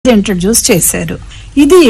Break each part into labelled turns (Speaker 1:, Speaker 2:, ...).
Speaker 1: Introduce చేశారు ఇది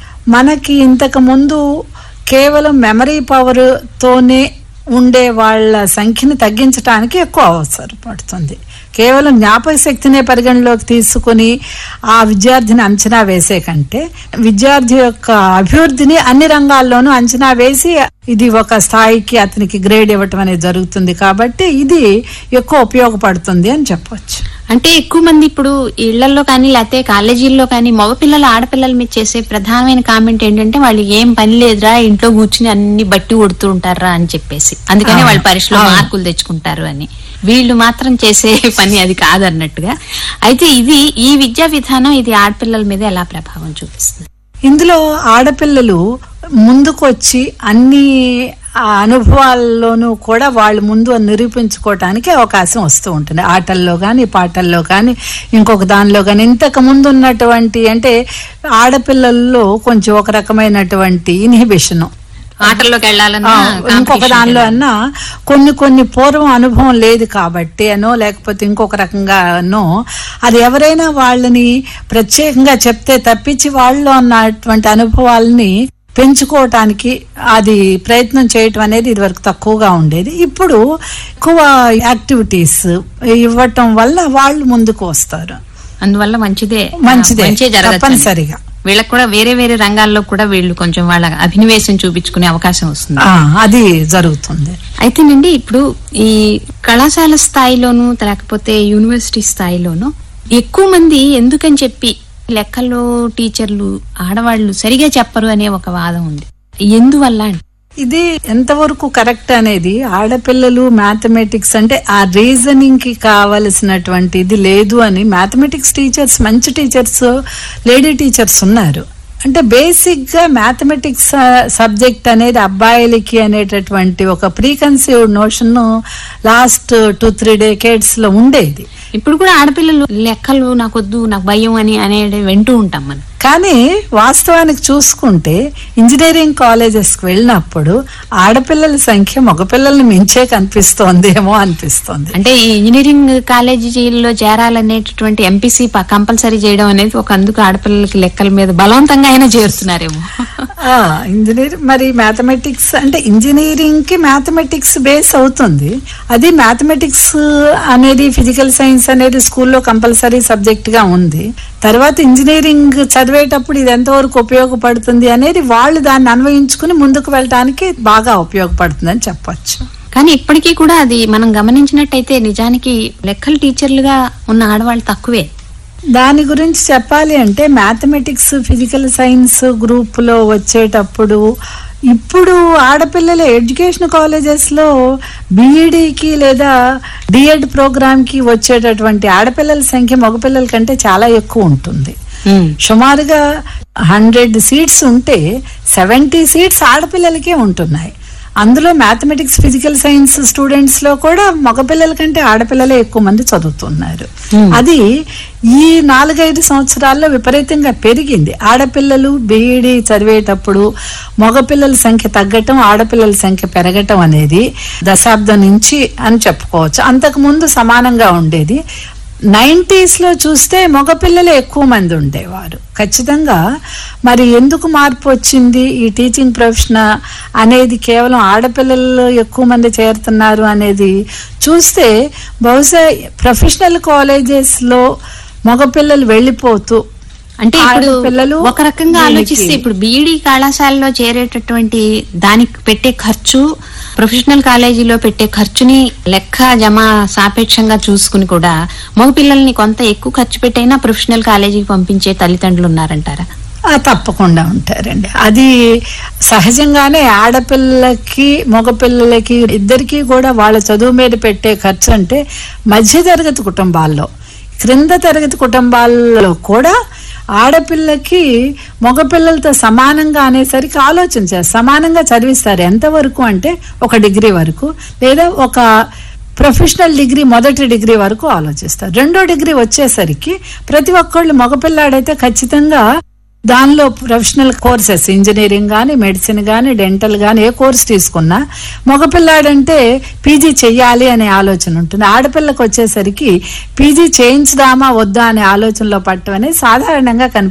Speaker 1: మనకి ఇంతకు ముందు కేవలం మెమరీ పవర్ తోనే ఉండే వాళ్ళ సంఖ్యని తగ్గించడానికి ఎక్కువ అవసరపడుతుంది కేవలం జ్ఞాపక శక్తినే పరిగణలోకి తీసుకుని ఆ విద్యార్థిని అంచనా వేసే కంటే విద్యార్థి యొక్క అభివృద్ధిని అన్ని రంగాల్లోనూ అంచనా వేసి ఇది ఒక స్థాయికి అతనికి గ్రేడ్ ఇవ్వటం అనేది జరుగుతుంది కాబట్టి ఇది ఎక్కువ ఉపయోగపడుతుంది అని చెప్పొచ్చు
Speaker 2: అంటే ఎక్కువ మంది ఇప్పుడు ఇళ్లలో కానీ లేకపోతే కాలేజీల్లో కానీ మగపిల్లలు ఆడపిల్లల మీద చేసే ప్రధానమైన కామెంట్ ఏంటంటే వాళ్ళు ఏం పని లేదురా ఇంట్లో కూర్చుని అన్ని బట్టి కొడుతూ ఉంటారా అని చెప్పేసి అందుకని
Speaker 1: అవును.
Speaker 2: వాళ్ళు పరీక్షలో
Speaker 1: అవును.
Speaker 2: మార్కులు తెచ్చుకుంటారు అని వీళ్ళు మాత్రం చేసే పని అది కాదన్నట్టుగా అయితే ఇది ఈ విద్యా విధానం ఇది ఆడపిల్లల మీద ఎలా ప్రభావం చూపిస్తుంది
Speaker 1: ఇందులో ఆడపిల్లలు ముందుకొచ్చి అన్ని ఆ అనుభవాల్లోనూ కూడా వాళ్ళు ముందు నిరూపించుకోవటానికి అవకాశం వస్తూ ఉంటుంది ఆటల్లో కానీ పాటల్లో కానీ ఇంకొక దానిలో కానీ ఇంతకు ముందు ఉన్నటువంటి అంటే ఆడపిల్లల్లో కొంచెం ఒక రకమైనటువంటి ఇన్హిబిషన్
Speaker 2: ఆటల్లోకి వెళ్ళాలన్నా
Speaker 1: ఇంకొక
Speaker 2: competition
Speaker 1: దానిలో
Speaker 2: కదా.
Speaker 1: అన్నా కొన్ని కొన్ని పూర్వం అనుభవం లేదు కాబట్టి అనో లేకపోతే ఇంకొక రకంగా అనో అది ఎవరైనా వాళ్ళని ప్రత్యేకంగా చెప్తే తప్పించి వాళ్ళలో ఉన్నటువంటి అనుభవాలని పెంచుకోవటానికి అది ప్రయత్నం చేయటం అనేది ఇదివరకు తక్కువగా ఉండేది ఇప్పుడు ఎక్కువ యాక్టివిటీస్ ఇవ్వటం వల్ల వాళ్ళు ముందుకు వస్తారు
Speaker 2: అందువల్ల మంచిదే
Speaker 1: మంచిదే.
Speaker 2: మంచిదే జరగచ్చు అని.
Speaker 1: తప్పనిసరిగా.
Speaker 2: వీళ్ళకి కూడా వేరే వేరే రంగాల్లో కూడా వీళ్ళు కొంచెం వాళ్ళ అభినవేశం చూపించుకునే అవకాశం వస్తుంది
Speaker 1: ఆ, అది జరుగుతుంది
Speaker 2: అయితేనండి ఇప్పుడు ఈ కళాశాల స్థాయిలోను లేకపోతే యూనివర్సిటీ స్థాయిలోను ఎక్కువ మంది ఎందుకని చెప్పి లెక్కల్లో టీచర్లు ఆడవాళ్ళు సరిగా చెప్పరు అనే ఒక వాదం ఉంది ఎందువల్ల అంటే
Speaker 1: ఇది ఎంతవరకు కరెక్ట్ అనేది ఆడపిల్లలు మ్యాథమెటిక్స్ అంటే ఆ రీజనింగ్ కి కావలసినటువంటి ఇది లేదు అని మ్యాథమెటిక్స్ టీచర్స్ మంచి టీచర్స్ లేడీ టీచర్స్ ఉన్నారు అంటే బేసిక్ గా మ్యాథమెటిక్స్ సబ్జెక్ట్ అనేది అబ్బాయిలకి అనేటటువంటి ఒక preconceived notion last two three decades లో ఉండేది
Speaker 2: ఇప్పుడు కూడా ఆడపిల్లలు లెక్కలు నాకొద్దు నాకు భయం అని అనేది వింటూ ఉంటాం మనం
Speaker 1: కానీ వాస్తవానికి చూసుకుంటే ఇంజనీరింగ్ కాలేజెస్కి వెళ్ళినప్పుడు ఆడపిల్లల సంఖ్య మగపిల్లల్ని మించే కనిపిస్తోందేమో అనిపిస్తోంది
Speaker 2: అంటే ఈ ఇంజనీరింగ్ కాలేజీలో చేరాలనేటటువంటి ఎంపీసీ కంపల్సరీ చేయడం అనేది ఒక అందుకు ఆడపిల్లలకి లెక్కల మీద బలవంతంగా అయినా చేరుతున్నారేమో
Speaker 1: ఆ, ఇంజనీర్ మరి మ్యాథమెటిక్స్ అంటే ఇంజనీరింగ్ కి మ్యాథమెటిక్స్ బేస్ అవుతుంది అది మ్యాథమెటిక్స్ అనేది ఫిజికల్ సైన్స్ అనేది స్కూల్లో కంపల్సరీ సబ్జెక్ట్ గా ఉంది తర్వాత ఇంజనీరింగ్ చదివేటప్పుడు ఇది ఎంతవరకు ఉపయోగపడుతుంది అనేది వాళ్ళు దాన్ని అన్వయించుకుని ముందుకు వెళ్ళటానికి బాగా ఉపయోగపడుతుందని చెప్పొచ్చు
Speaker 2: కానీ ఇప్పటికీ కూడా అది మనం గమనించినట్టయితే నిజానికి లెక్కల టీచర్లుగా ఉన్న ఆడవాళ్ళు తక్కువే
Speaker 1: దాని గురించి చెప్పాలి అంటే మ్యాథమెటిక్స్ ఫిజికల్ సైన్స్ గ్రూప్ లో వచ్చేటప్పుడు ఇప్పుడు ఆడపిల్లల ఎడ్యుకేషన్ కాలేజెస్ లో బీఈడికి లేదా డిఎడ్ ప్రోగ్రామ్ కి వచ్చేటటువంటి ఆడపిల్లల సంఖ్య మగపిల్లల కంటే చాలా ఎక్కువ ఉంటుంది సుమారుగా హండ్రెడ్ సీట్స్ ఉంటే సెవెంటీ సీట్స్ ఆడపిల్లలకే ఉంటున్నాయి అందులో మ్యాథమెటిక్స్ ఫిజికల్ సైన్స్ స్టూడెంట్స్ లో కూడా మగపిల్లల కంటే ఆడపిల్లలే ఎక్కువ మంది చదువుతున్నారు అది ఈ నాలుగైదు సంవత్సరాల్లో విపరీతంగా పెరిగింది ఆడపిల్లలు బీఈడి చదివేటప్పుడు మగపిల్లల సంఖ్య తగ్గటం ఆడపిల్లల సంఖ్య పెరగటం అనేది దశాబ్దం నుంచి అని చెప్పుకోవచ్చు అంతకు ముందు సమానంగా ఉండేది నైంటీస్ లో చూస్తే మగపిల్లలే ఎక్కువ మంది ఉండేవారు ఖచ్చితంగా మరి ఎందుకు మార్పు వచ్చింది ఈ టీచింగ్ ప్రొఫెషన్ అనేది కేవలం ఆడపిల్లలు ఎక్కువ మంది చేరుతున్నారు అనేది చూస్తే బహుశా ప్రొఫెషనల్ కాలేజెస్ లో మగపిల్లలు వెళ్ళిపోతూ
Speaker 2: అంటే ఇప్పుడు
Speaker 1: ఆడపిల్లలు
Speaker 2: ఒక రకంగా
Speaker 1: వీళ్ళకి-
Speaker 2: ఆలోచిస్తే ఇప్పుడు బీఈడి కళాశాలలో చేరేటటువంటి దానికి పెట్టే ఖర్చు ప్రొఫెషనల్ కాలేజీలో పెట్టే ఖర్చుని లెక్క జమ సాపేక్షంగా చూసుకుని కూడా మగ పిల్లల్ని కొంత ఎక్కువ ఖర్చు పెట్టైనా ప్రొఫెషనల్ కాలేజీకి పంపించే తల్లిదండ్రులు ఉన్నారంటారా
Speaker 1: ఆ, తప్పకుండా ఉంటారండి అది సహజంగానే ఆడపిల్లలకి మగపిల్లలకి ఇద్దరికి కూడా వాళ్ళ చదువు మీద పెట్టే ఖర్చు అంటే మధ్యతరగతి కుటుంబాల్లో క్రింద తరగతి కుటుంబాల్లో కూడా ఆడపిల్లకి మగపిల్లలతో సమానంగా అనేసరికి ఆలోచించారు సమానంగా చదివిస్తారు ఎంతవరకు అంటే ఒక డిగ్రీ వరకు లేదా ఒక ప్రొఫెషనల్ డిగ్రీ మొదటి డిగ్రీ వరకు ఆలోచిస్తారు రెండో డిగ్రీ వచ్చేసరికి ప్రతి ఒక్కళ్ళు మగపిల్లాడైతే ఖచ్చితంగా దానిలో ప్రొఫెషనల్ కోర్సెస్ ఇంజనీరింగ్ కానీ మెడిసిన్ కానీ డెంటల్ కానీ ఏ కోర్స్ తీసుకున్నా మగపిల్లాడంటే పీజీ చెయ్యాలి అనే ఆలోచన ఉంటుంది ఆడపిల్లకు వచ్చేసరికి పీజీ చేయించుదామా వద్దా అనే ఆలోచనలో పట్టడం అనేది సాధారణంగా కనిపి